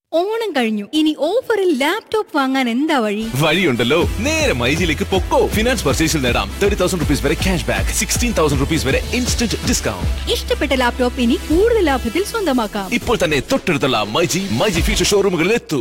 ഓണം കഴിഞ്ഞു ഇനി ഓഫറിൽ ലാപ്ടോപ്പ് വാങ്ങാൻ എന്താ വഴി വഴിയുണ്ടല്ലോ നേരെ മൈജിയിലേക്ക് പൊക്കോ ഫിനാൻസ് പർച്ചേസിൽ നേടാം തേർട്ടി തൗസൻഡ് റുപ്പീസ് വരെ cash back sixteen thousand rupees വരെ ഇൻസ്റ്റന്റ് ഡിസ്കൗണ്ട് ഇഷ്ടപ്പെട്ട ലാപ്ടോപ്പ് ഇനി കൂടുതൽ ലാഭത്തിൽ സ്വന്തമാക്കാം ഇപ്പോൾ തന്നെ തൊട്ടടുത്തുള്ള മൈജി മൈജി ഫ്യൂച്ചർ ഷോറൂമുകളിൽ എത്തൂ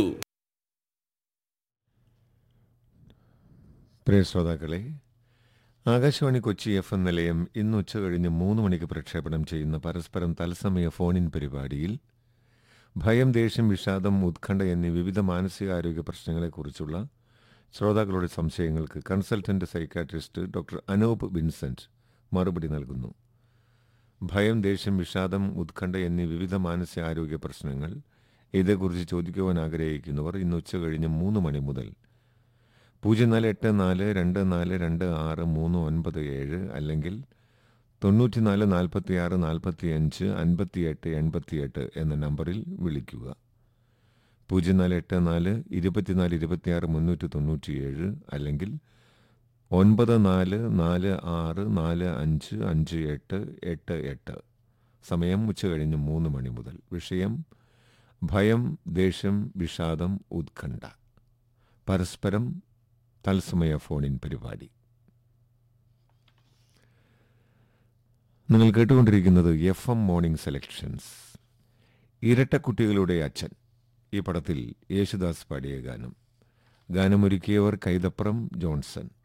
പ്രിയ ശ്രോതാക്കളെ ആകാശവാണി കൊച്ചി എഫ് എം നിലയം ഇന്ന് ഉച്ച കഴിഞ്ഞ് മൂന്ന് മണിക്ക് പ്രക്ഷേപണം ചെയ്യുന്ന പരസ്പരം തത്സമയ ഫോണിൻ പരിപാടിയിൽ ഭയം ദേഷ്യം വിഷാദം ഉത്കണ്ഠ എന്നീ വിവിധ മാനസികാരോഗ്യ പ്രശ്നങ്ങളെക്കുറിച്ചുള്ള ശ്രോതാക്കളുടെ സംശയങ്ങൾക്ക് consultant psychiatrist doctor Anoop Vincent മറുപടി നൽകുന്നു ഭയം ദേഷ്യം വിഷാദം ഉത്കണ്ഠ എന്നീ വിവിധ മാനസികാരോഗ്യ പ്രശ്നങ്ങൾ ഇതേക്കുറിച്ച് ചോദിക്കുവാൻ ആഗ്രഹിക്കുന്നവർ ഇന്ന് ഉച്ച കഴിഞ്ഞ് മൂന്ന് മണി മുതൽ പൂജ്യം നാല് എട്ട് നാല് രണ്ട് നാല് രണ്ട് ആറ് മൂന്ന് ഒൻപത് ഏഴ് അല്ലെങ്കിൽ തൊണ്ണൂറ്റിനാല് നാൽപ്പത്തി ആറ് നാൽപ്പത്തി അഞ്ച് അൻപത്തിയെട്ട് എൺപത്തിയെട്ട് എന്ന നമ്പറിൽ വിളിക്കുക പൂജ്യം നാല് എട്ട് നാല് ഇരുപത്തിനാല് ഇരുപത്തിയാറ് മുന്നൂറ്റി തൊണ്ണൂറ്റിയേഴ് അല്ലെങ്കിൽ ഒൻപത് നാല് നാല് ആറ് നാല് അഞ്ച് അഞ്ച് എട്ട് എട്ട് എട്ട് സമയം ഉച്ചകഴിഞ്ഞ് മൂന്ന് മണി മുതൽ വിഷയം ഭയം ദേഷ്യം വിഷാദം ഉത്കണ്ഠ പരസ്പരം തത്സമയ ഫോണിൻ പരിപാടി നിങ്ങൾ കേട്ടുകൊണ്ടിരിക്കുന്നത് എഫ് എം മോർണിംഗ് സെലക്ഷൻസ് ഇരട്ടക്കുട്ടികളുടെ അച്ഛൻ ഈ പടത്തിൽ യേശുദാസ് പാടിയ ഗാനം ഗാനമൊരുക്കിയവർ കൈതപ്രം ജോൺസൺ